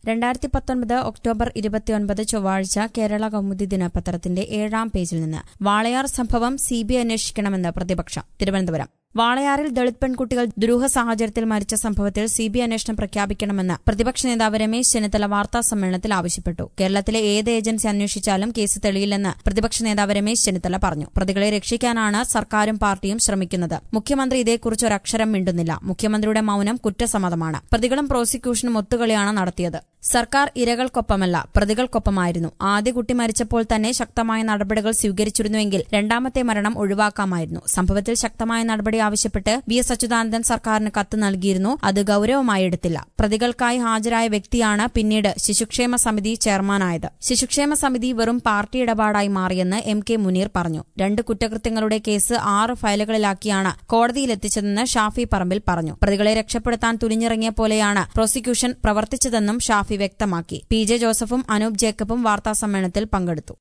രണ്ടായിരത്തി പത്തൊൻപത് ഒക്ടോബർ ഇരുപത്തിയൊൻപത് ചൊവ്വാഴ്ച കേരള കൗമുദി ദിനപത്രത്തിന്റെ ഏഴാം പേജിൽ നിന്ന് വാളയാർ സംഭവം സിബിഐ അന്വേഷിക്കണമെന്ന് പ്രതിപക്ഷം തിരുവനന്തപുരം വാളയാറിൽ ദളിത് പെൺകുട്ടികൾ ദുരൂഹ സാഹചര്യത്തിൽ മരിച്ച സംഭവത്തിൽ സിബിഐ അന്വേഷണം പ്രഖ്യാപിക്കണമെന്ന് പ്രതിപക്ഷ നേതാവ് രമേശ് ചെന്നിത്തല വാർത്താ സമ്മേളനത്തിൽ ആവശ്യപ്പെട്ടു കേരളത്തിലെ ഏത് ഏജൻസി അന്വേഷിച്ചാലും കേസ് തെളിയില്ലെന്ന് പ്രതിപക്ഷ നേതാവ് രമേശ് ചെന്നിത്തല പറഞ്ഞു പ്രതികളെ രക്ഷിക്കാനാണ് സർക്കാരും പാർട്ടിയും ശ്രമിക്കുന്നത് മുഖ്യമന്ത്രി ഇതേക്കുറിച്ച് ഒരക്ഷരം മിണ്ടുന്നില്ല മുഖ്യമന്ത്രിയുടെ മൌനം കുറ്റസമ്മതമാണ് പ്രതികളും പ്രോസിക്യൂഷനും ഒത്തുകളിയാണ് നടത്തിയത് സർക്കാർ ഇരകൾക്കൊപ്പമല്ല പ്രതികൾക്കൊപ്പമായിരുന്നു ആദ്യ കുട്ടി മരിച്ചപ്പോൾ തന്നെ ശക്തമായ നടപടികൾ സ്വീകരിച്ചിരുന്നുവെങ്കിൽ രണ്ടാമത്തെ മരണം ഒഴിവാക്കാമായിരുന്നു സംഭവത്തിൽ ശക്തമായ നടപടി ആവശ്യപ്പെട്ട് വി എസ് അച്യുതാനന്ദൻ സർക്കാരിന് കത്ത് നൽകിയിരുന്നു അത് ഗൌരവമായി എടുത്തില്ല പ്രതികൾക്കായി ഹാജരായ വ്യക്തിയാണ് പിന്നീട് ശിശുക്ഷേമ സമിതി ചെയർമാനായത് ശിശുക്ഷേമ സമിതി വെറും പാർട്ടി ഇടപാടായി മാറിയെന്ന് എം കെ മുനീർ പറഞ്ഞു രണ്ട് കുറ്റകൃത്യങ്ങളുടെ കേസ് ആറ് ഫയലുകളിലാക്കിയാണ് കോടതിയിലെത്തിച്ചതെന്ന് ഷാഫി പറമ്പിൽ പറഞ്ഞു പ്രതികളെ രക്ഷപ്പെടുത്താൻ തുനിഞ്ഞിറങ്ങിയ പോലെയാണ് പ്രോസിക്യൂഷൻ പ്രവർത്തിച്ചതെന്നും ഷാഫി വ്യക്തമാക്കി പി ജെ ജോസഫും അനൂപ് ജേക്കബും വാർത്താസമ്മേളനത്തിൽ പങ്കെടുത്തു